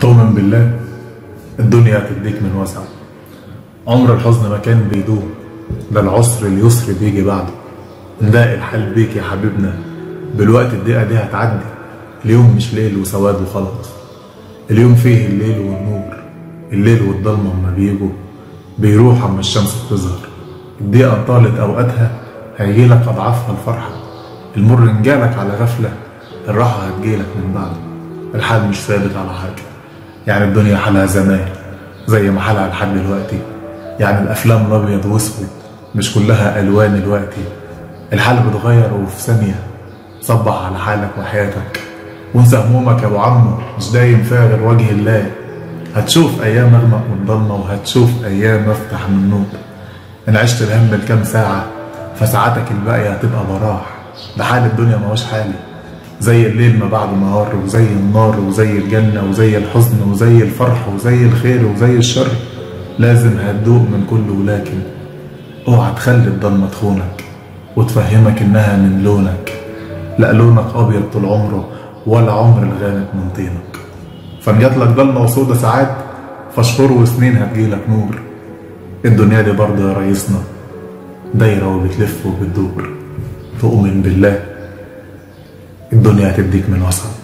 تؤمن بالله الدنيا هتديك من وسع عمر الحزن ما كان بيدوم ده العسر اليسر بيجي بعده نداء الحال بيك يا حبيبنا بالوقت الدقيقة دي هتعدي اليوم مش ليل وسواد وخلاص اليوم فيه الليل والنور الليل والضلمة اما بيجوا بيروح اما الشمس بتظهر الدقيقة طالت أوقاتها هيجيلك أضعافها الفرحة المر نجالك على غفلة الراحة هتجيلك من بعده الحال مش ثابت على حاجة يعني الدنيا حالها زمان زي ما حالها لحد دلوقتي يعني الأفلام الأبيض وأسود مش كلها ألوان الوقتي الحال بيتغير وفي ثانية صبح على حالك وحياتك وانسى همومك يا ابو عمو مش دايم فيها غير وجه الله هتشوف ايام اغمق من ضلمه وهتشوف ايام افتح من نور ان عشت الهم الكام ساعه فساعاتك الباقيه هتبقى براح ده حال الدنيا ما هوش حالي زي الليل ما بعده نهار وزي النار وزي الجنه وزي الحزن وزي الفرح وزي الخير وزي الشر لازم هتدوق من كله ولكن اوعى تخلي الضلمه تخونك وتفهمك انها من لونك لا لونك ابيض طول عمره ولا عمر الغامق من طينك فان جاتلك ضلمه وسودة ساعات فشهور وسنين هتجيلك نور الدنيا دي برضه يا ريسنا دايرة وبتلف وبتدور تؤمن بالله الدنيا هتديك من وسط